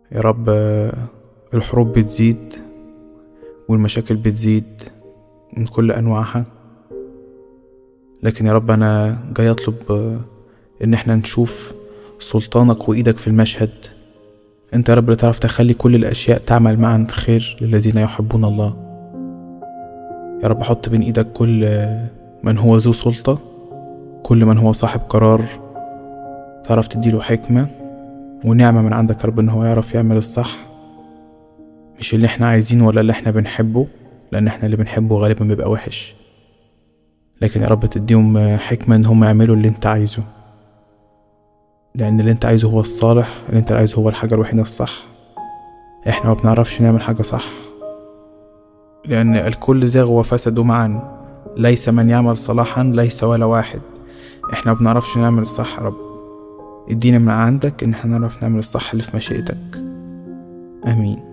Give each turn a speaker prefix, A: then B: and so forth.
A: يا رب آه، الحروب بتزيد والمشاكل بتزيد من كل أنواعها لكن يا رب أنا جاي أطلب آه، إن احنا نشوف سلطانك وإيدك في المشهد أنت يا رب اللي تعرف تخلي كل الأشياء تعمل معا خير للذين يحبون الله يا رب حط بين إيدك كل آه، من هو ذو سلطة كل من هو صاحب قرار تعرف تديله حكمة ونعمة من عندك يا رب إن هو يعرف يعمل الصح مش اللي احنا عايزينه ولا اللي احنا بنحبه لأن احنا اللي بنحبه غالبا بيبقى وحش لكن يا رب تديهم آه، حكمة إن هم يعملوا اللي انت عايزه لأن اللي انت عايزه هو الصالح اللي انت عايزه هو الحاجة الوحيدة الصح احنا ما بنعرفش نعمل حاجة صح لأن الكل زاغ وفسدوا معا ليس من يعمل صلاحا ليس ولا واحد احنا ما بنعرفش نعمل الصح يا رب ادينا من عندك ان احنا نعرف نعمل الصح اللي في مشيئتك امين